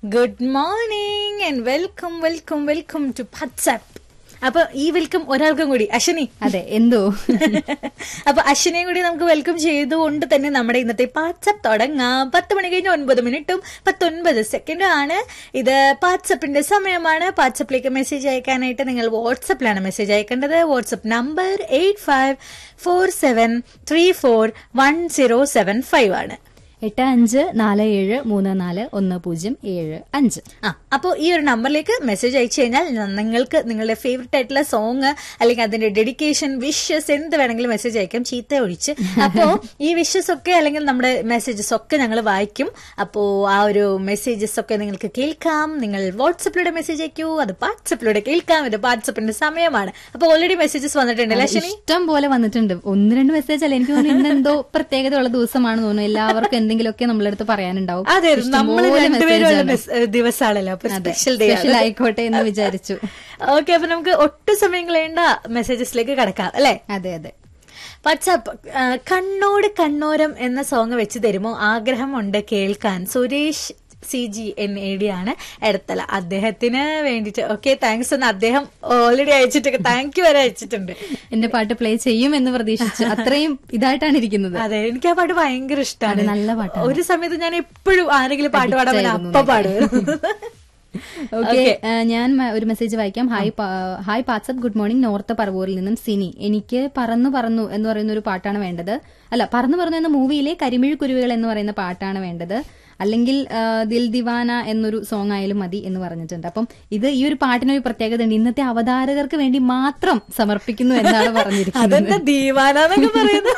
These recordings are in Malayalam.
Good morning and welcome welcome welcome to WhatsApp അപ്പൊ ഈ വെൽക്കം ഒരാൾക്കും കൂടി അശ്വിനി അതെ എന്തോ അപ്പൊ അശ്വിനെയും കൂടി നമുക്ക് വെൽക്കം ചെയ്തുകൊണ്ട് തന്നെ നമ്മുടെ ഇന്നത്തെ വാട്സപ്പ് തുടങ്ങാം പത്ത് മണി കഴിഞ്ഞ് ഒൻപത് മിനിറ്റും പത്തൊൻപത് സെക്കൻഡും ആണ് ഇത് വാട്സപ്പിന്റെ സമയമാണ് വാട്സപ്പിലേക്ക് മെസ്സേജ് അയക്കാനായിട്ട് നിങ്ങൾ വാട്സപ്പിലാണ് മെസ്സേജ് അയക്കേണ്ടത് WhatsApp number eight five four seven three four one zero seven five ആണ് എട്ട് അഞ്ച് നാല് ഏഴ് മൂന്ന് നാല് ഒന്ന് പൂജ്യം ഏഴ് അഞ്ച് ആ അപ്പോൾ ഈ ഒരു നമ്പറിലേക്ക് മെസ്സേജ് അയച്ചു കഴിഞ്ഞാൽ ന- നിങ്ങൾക്ക് നിങ്ങളുടെ ഫേവറേറ്റ് ആയിട്ടുള്ള സോങ് അല്ലെങ്കിൽ അതിന്റെ ഡെഡിക്കേഷൻ വിഷസ് എന്ത് വേണമെങ്കിലും മെസ്സേജ് അയക്കാം ചീത്ത ഒഴിച്ച് അപ്പോൾ ഈ വിഷസ് ഒക്കെ അല്ലെങ്കിൽ നമ്മുടെ മെസ്സേജസ് ഒക്കെ ഞങ്ങൾ വായിക്കും അപ്പോൾ ആ ഒരു മെസ്സേജസ് ഒക്കെ നിങ്ങൾക്ക് കേൾക്കാം നിങ്ങൾ വാട്സപ്പിലൂടെ മെസ്സേജ് അയക്കൂ അത് വാട്സപ്പിലൂടെ കേൾക്കാം ഇത് വാട്സപ്പിന്റെ സമയമാണ് അപ്പോൾ ഓൾറെഡി മെസ്സേജസ് വന്നിട്ടുണ്ട് അല്ലേ ശനി ഇഷ്ടം പോലെ വന്നിട്ടുണ്ട് ഒന്ന് രണ്ട് മെസ്സേജ് അല്ല എനിക്ക് തോന്നുന്നു ഇന്ന് എന്തോ പ്രത്യേകത ഉള്ള ദിവസമാണെന്ന് തോന്നുന്നു എല്ലാവർക്കും എന്തെങ്കിലുമൊക്കെ നമ്മളടുത്ത് പറയാനുണ്ടാവും അതെ നമ്മൾ ഇഷ്ടംപോലെ രണ്ടുപേരും message ഉള്ള ആണ്. മെസ്- ദിവസമാണല്ലോ അപ്പൊ അതെ സ്പെഷ്യൽ ഡേ സ്പെഷ്യൽ ആയിക്കോട്ടെ എന്ന് വിചാരിച്ചു ഓക്കെ അപ്പൊ നമുക്ക് ഒട്ടും സമയം കളയേണ്ട മെസ്സേജസിലേക്ക് കടക്കാം അല്ലെ അതെ അതെ വാട്സാപ്പ് ആ, കണ്ണോട് കണ്ണോരം എന്ന സോങ് വെച്ച് തരുമോ ആഗ്രഹമുണ്ട് കേൾക്കാൻ Suresh C G N A D ആണ് എടത്തല അദ്ദേഹത്തിന് വേണ്ടിട്ട് ഓക്കെ താങ്ക്സ് എന്ന് അദ്ദേഹം ഓൾറെഡി അയച്ചിട്ടൊക്കെ താങ്ക് യു വരെ അയച്ചിട്ടുണ്ട് എന്റെ പാട്ട് പ്ലേ ചെയ്യും എന്ന് പ്രതീക്ഷിച്ചു അത്രയും ഇതായിട്ടാണ് ഇരിക്കുന്നത് അതെ എനിക്ക് ആ പാട്ട് ഭയങ്കര ഇഷ്ടമാണ് അതെ, നല്ല പാട്ടാണ്. ഒരു സമയത്ത് ഞാൻ എപ്പോഴും ആരെങ്കിലും പാട്ട് പാടാൻ പറഞ്ഞാൽ ആയിരുന്നു അപ്പ പാടും ഓക്കെ ഞാൻ മ- ഒരു മെസ്സേജ് വായിക്കാം ഹായ് പാ- ഹായ് പാട്സപ്പ് ഗുഡ് മോർണിംഗ് നോർത്ത് പറവൂരിൽ നിന്നും സിനി എനിക്ക് പറന്നു പറന്നു എന്ന് പറയുന്ന ഒരു പാട്ടാണ് വേണ്ടത് അല്ല പറന്നു പറന്നു എന്ന മൂവിയിലെ കരിമിഴ് കുരുവികൾ എന്ന് പറയുന്ന പാട്ടാണ് വേണ്ടത് അല്ലെങ്കിൽ ആ, ദിൽ ദിവാന എന്നൊരു സോങ് ആയാലും മതി എന്ന് പറഞ്ഞിട്ടുണ്ട് അപ്പം ഇത് ഈ ഒരു പാട്ടിനൊരു പ്രത്യേകത ഉണ്ട് ഇന്നത്തെ അവതാരകർക്ക് വേണ്ടി മാത്രം സമർപ്പിക്കുന്നു എന്നാണ് പറഞ്ഞിരിക്കുന്നത് അതെന്താ ദീവാനൊക്കെ പറയുന്നു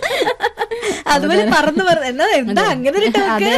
അതുപോലെ പറന്ന് പറന്ന് എന്നാ എന്താ അങ്ങനെ ഒരു talk? അതെ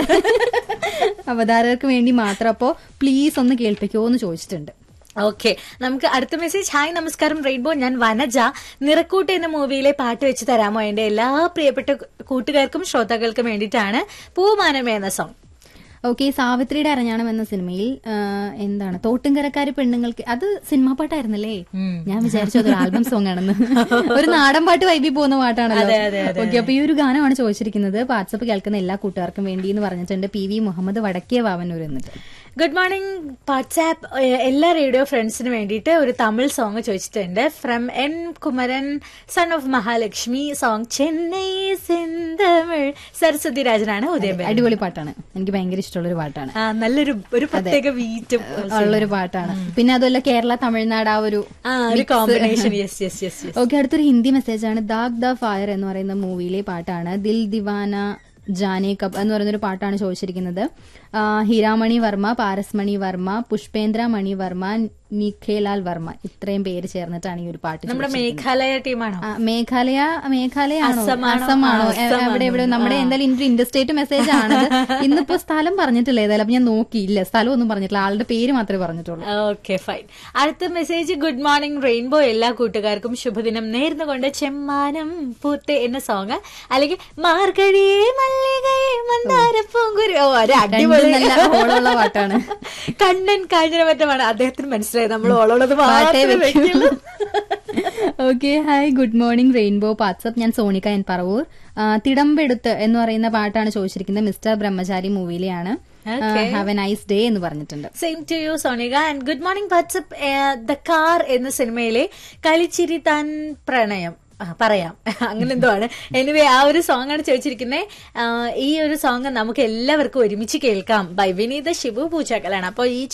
അവതാരകർക്ക് വേണ്ടി മാത്രം അപ്പോ പ്ലീസ് ഒന്ന് കേൾപ്പിക്കുമോ എന്ന് ചോദിച്ചിട്ടുണ്ട് ഓക്കെ നമുക്ക് അടുത്ത മെസ്സേജ് ഹായ് നമസ്കാരം റെയിൻബോ ഞാൻ വനജ നിറക്കൂട്ട് എന്ന മൂവിയിലെ പാട്ട് വെച്ച് തരാമോ എന്റെ എല്ലാ പ്രിയപ്പെട്ട കൂട്ടുകാർക്കും ശ്രോതാക്കൾക്കും വേണ്ടിയിട്ടാണ് പൂമാനമേ എന്ന സോങ് ഓക്കെ സാവിത്രിയുടെ അരഞ്ഞാണം എന്ന സിനിമയിൽ ആ, എന്താണ് തോട്ടുംകരക്കാര് പെണ്ണുങ്ങൾക്ക് അത് സിനിമാ പാട്ടായിരുന്നല്ലേ ഞാൻ വിചാരിച്ചു അതൊരു ആൽബം സോങ് ആണെന്ന് ഒരു നാടൻ പാട്ട് വൈബി പോകുന്ന പാട്ടാണല്ലോ ഓക്കെ അപ്പൊ ഈ ഒരു ഗാനമാണ് ചോദിച്ചിരിക്കുന്നത് വാട്സപ്പ് കേൾക്കുന്ന എല്ലാ കൂട്ടുകാർക്കും വേണ്ടി എന്ന് പറഞ്ഞിട്ടുണ്ട് പി വി മുഹമ്മദ് വടക്കിയ വാവന്നൂർ എന്നിട്ട് ഗുഡ് മോർണിംഗ് വാട്സാപ്പ് എല്ലാ റേഡിയോ ഫ്രണ്ട്സിന് വേണ്ടിയിട്ട് ഒരു തമിഴ് സോങ് ചോദിച്ചിട്ടുണ്ട് from N Kumaran son of Mahalakshmi song Chennai Senthamizh Saraswathi രാജനാണ് ഉദയം അടിപൊളി പാട്ടാണ് എനിക്ക് ഭയങ്കര ഇഷ്ടമുള്ള ഒരു പാട്ടാണ് ആ നല്ലൊരു ഒരു പ്രത്യേക വീറ്റും ഉള്ളൊരു പാട്ടാണ് പിന്നെ അതുമല്ല കേരള തമിഴ്നാട് ആ ഒരു ആ ഒരു combination yes yes yes yes okay അടുത്തൊരു ഹിന്ദി മെസ്സേജ് ആണ് ദാഗ് ദ ഫയർ എന്ന് പറയുന്ന മൂവിയിലെ പാട്ടാണ് ദിൽ ദിവാന ജാനെ കബ് എന്ന് പറയുന്ന ഒരു പാട്ടാണ് ചോദിച്ചിരിക്കുന്നത് ആ, ഹീരാമണി വർമ്മ പാരസ്മണി വർമ്മ പുഷ്പേന്ദ്ര മണി വർമ്മ നിഖേലാൽ വർമ്മ ഇത്രയും പേര് ചേർന്നിട്ടാണ് ഈ ഒരു പാട്ട് നമ്മുടെ മേഘാലയ ടീമാണോ ആ, മേഘാലയ മേഘാലയാണോ അസമാണോ? അസമാണോ ആ, എ- അസമാണ്. എവിടെ എവിടെ നമ്മുടെ എന്തായാലും ഇന്നൊരു ഇൻഡസ്ട്രേറ്റ് മെസ്സേജ് ആണ് ഇന്നിപ്പോ സ്ഥലം പറഞ്ഞിട്ടില്ല ഏതായാലും അപ്പൊ ഞാൻ നോക്കിയില്ല സ്ഥലം ഒന്നും പറഞ്ഞിട്ടില്ല ആളുടെ പേര് മാത്രമേ പറഞ്ഞിട്ടുള്ളൂ ഓക്കെ ഫൈൻ അടുത്ത മെസ്സേജ് ഗുഡ് മോർണിംഗ് റെയിൻബോ എല്ലാ കൂട്ടുകാർക്കും ശുഭദിനം നേർന്നുകൊണ്ട് ചെമ്മാനം പൂത്തെ എന്ന സോങ് അല്ലെങ്കിൽ മാർഗഴിയേ മല്ലികയെ മന്ദാര പൂങ്കുരു ഓ ഒരു അടിപൊളി രണ്ടും നല്ല ഓളമുള്ള പാട്ടാണ് കണ്ണൻ കാഞ്ഞിരമറ്റമാണ് അദ്ദേഹത്തിന് മനസ്സിലായി നമ്മൾ ഓളോടത് പാട്ടേ മാത്രമേ വെക്കുള്ളൂ okay hi good morning rainbow പാട്സപ്പ് ഞാൻ സോണിക്ക എൻ പറവൂർ ആ, തിടമ്പെടുത്ത് എന്ന് പറയുന്ന പാട്ടാണ് ചോദിച്ചിരിക്കുന്നത് മിസ്റ്റർ ബ്രഹ്മചാരി മൂവിയിലെയാണ് ഹാവ് എ നൈസ് ഡേ എന്ന് പറഞ്ഞിട്ടുണ്ട് same to you Sonika and good morning WhatsApp the car എന്ന സിനിമയിലെ കളിച്ചിരി താൻ പ്രണയം ആ, പറയാം അങ്ങനെ എന്തോ ആണ് എനിവേ ആ ഒരു സോങ് ആണ് ചോദിച്ചിരിക്കുന്നത് ഈ ഒരു സോങ് നമുക്ക് എല്ലാവർക്കും ഒരുമിച്ച് കേൾക്കാം ബൈ വിനീത ശിവു പൂച്ചാക്കലാണ് അപ്പോൾ ഈ